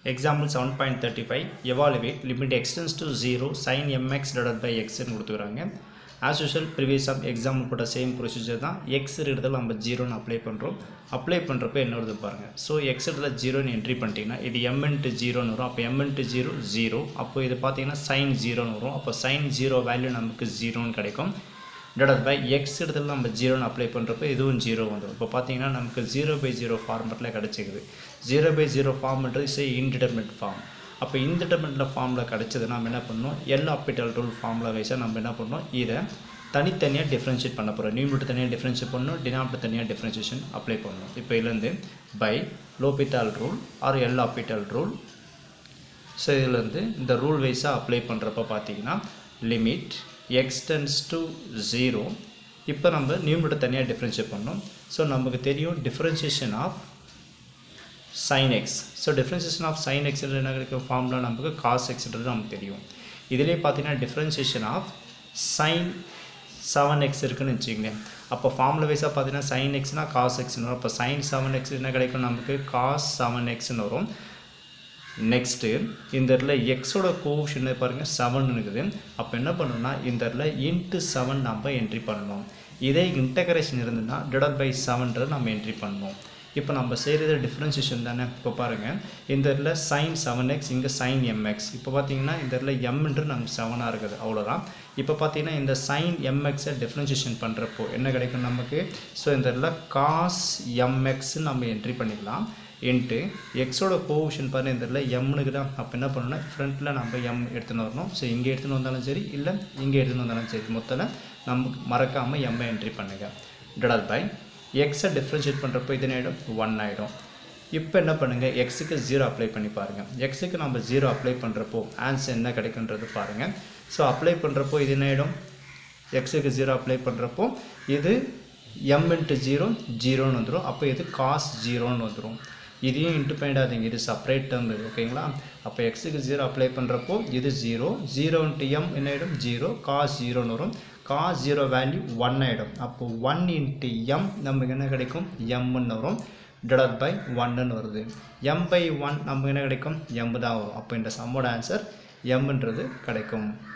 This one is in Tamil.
example seven point thirty five evaluate limit x tends to zero sine m x divide by எக்ஸ்ன்னு கொடுத்துக்கிறாங்க as usual previous of example போட்ட சேம் ப்ரொசீஜர் தான் எக்ஸ் இடத்துல நம்ம ஜீரோன்னு அப்ளை பண்ணுறோம் அப்ளை பண்ணுறப்ப என்ன வருது பாருங்கள் ஸோ எக்ஸ் இடத்துல ஜீரோன்னு என்ட்ரி பண்ணிட்டீங்கன்னா இது எம் இன்ட்டு ஜீரோன்னு வரும் அப்போ எம் இன்ட்டு ஜீரோ ஜீரோ அப்போ இது பார்த்தீங்கன்னா சைன் ஜீரோன்னு வரும் அப்போ சைன் ஜீரோ வேல்யூ நமக்கு ஜீரோன்னு கிடைக்கும் டிவைட் பை எக்ஸ் இடத்துல நம்ம ஜீரோன்னு அப்ளை பண்ணுறப்போ இதுவும் ஜீரோ வந்துடும் இப்போ பார்த்தீங்கன்னா நமக்கு ஜீரோ பை ஜீரோ ஃபார்மெட்டில் கிடச்சிக்குது ஜீரோ பை ஜீரோ ஃபார்ம்ன்றது இஸ் இன்டிடர்மினட் ஃபார்ம் அப்போ இன்டிடர்மினட் ஃபார்மில் கிடச்சது நம்ம என்ன பண்ணணும் எல் அப்பிட்டல் ரூல் ஃபார்மில் வைஸாக நம்ம என்ன பண்ணணும் இதை தனித்தனியாக டிஃப்ரென்ஷியேட் பண்ண போகிறோம் நியூமிட்டு தனியாக டிஃப்ரென்ஷியேட் பண்ணணும் டினாமிட்டு தனியாக டிஃப்ரென்ஷியேஷன் அப்ளை பண்ணணும் இப்போ இதுலேருந்து by L'Hopital rule or L'Hopital rule so இதுலேருந்து இந்த ரூல் வைஸாக அப்ளை பண்ணுறப்ப பார்த்தீங்கன்னா லிமிட் எக்ஸ்டென்ஸ் டு ஜீரோ இப்போ நம்ம நியூமிட்ட தனியாக டிஃப்ரென்ஷியேட் பண்ணோம் ஸோ நமக்கு தெரியும் differentiation of sin x so differentiation of sin x என்ன கிடைக்கும் ஃபார்முலா நமக்கு cos xன்றது நமக்கு தெரியும் இதிலே பார்த்தீங்கன்னா differentiation of sin seven x இருக்குன்னு வச்சுக்கோங்களேன் அப்போ ஃபார்முலா வைஸாக பார்த்தீங்கன்னா sin எக்ஸ்னால் காஸ் எக்ஸ்னு வரும் அப்போ sin செவன் எக்ஸ் என்ன கிடைக்கும் நமக்கு காஸ் செவன் எக்ஸ்னு வரும் நெக்ஸ்ட்டு இந்த இடத்துல எக்ஸோட கோஷன் பாருங்கள் செவன் இருக்குது அப்போ என்ன பண்ணணும்னா இந்த இடத்துல இன்ட்டு செவன் நம்ம என்ட்ரி பண்ணணும் இதே இன்டகிரேஷன் இருந்ததுன்னா டிவைட் பை செவன்றது நம்ம என்ட்ரி பண்ணணும் இப்போ நம்ம செய்கிறது டிஃப்ரென்சியேஷன் தானே இப்போ பாருங்கள் இந்த இடத்துல சைன் செவன் எக்ஸ் இங்கே சைன் எம்எக்ஸ் இப்போ பார்த்தீங்கன்னா இந்த இடத்துல எம்ன்றது நமக்கு செவனாக இருக்குது அவ்வளோதான் இப்போ பார்த்தீங்கன்னா இந்த சைன் எம்எக்ஸை டிஃப்ரென்சியேஷன் பண்ணுறப்போ என்ன கிடைக்கும் நமக்கு ஸோ இந்த இடத்துல காஸ் எம்எக்ஸ் நம்ம என்ட்ரி பண்ணிக்கலாம் இன்ட்டு எக்ஸோட கோவிஷன் பாருங்கள் இந்த இடத்துல எம்னுக்கு தான் அப்போ என்ன பண்ணணும்னா ஃப்ரண்ட்டில் நம்ம எம் எடுத்துன்னு வரணும் ஸோ இங்கே எடுத்துன்னு வந்தாலும் சரி இல்லை இங்கே எடுத்துன்னு வந்தாலும் சரி மொத்தத்தில் நமக்கு மறக்காமல் எம்மை என்ட்ரி பண்ணுங்கள் டிவைட் பை எக்ஸை டிஃப்ரென்ஷியேட் பண்ணுறப்போ இது என்ன ஆகிடும் ஒன் ஆகிடும் இப்போ என்ன பண்ணுங்கள் எக்ஸுக்கு ஜீரோ அப்ளை பண்ணி பாருங்கள் எக்ஸுக்கு நம்ம ஜீரோ அப்ளை பண்ணுறப்போ ஆன்சர் என்ன கிடைக்குன்றது பாருங்கள் ஸோ அப்ளை பண்ணுறப்போ இது என்ன ஆகிடும் எக்ஸுக்கு ஜீரோ அப்ளை பண்ணுறப்போ இது எம் இன்ட்டு ஜீரோ ஜீரோன்னு வந்துடும் அப்போ இது காஸ் ஜீரோன்னு வந்துடும் இதையும் இன்ட்டு பண்ணிடாதீங்க இது செப்பரேட் டேர்ம் இது ஓகேங்களா அப்போ எக்ஸுக்கு ஜீரோ அப்ளை பண்ணுறப்போ இது ஜீரோ ஜீரோ இன்ட்டு எம் என்ன ஆகிடும் ஜீரோ காஸ் ஜீரோன்னு வரும் காஸ் ஜீரோ வேல்யூ ஒன் ஆகிடும் அப்போ ஒன் இன்ட்டு எம் நமக்கு என்ன கிடைக்கும் எம்னு வரும் டிவைட் பை ஒன்னு வருது எம் பை ஒன் நமக்கு என்ன கிடைக்கும் எம் தான் வரும் அப்போ இந்த சம்மோட ஆன்சர் எம்ன்றது கிடைக்கும்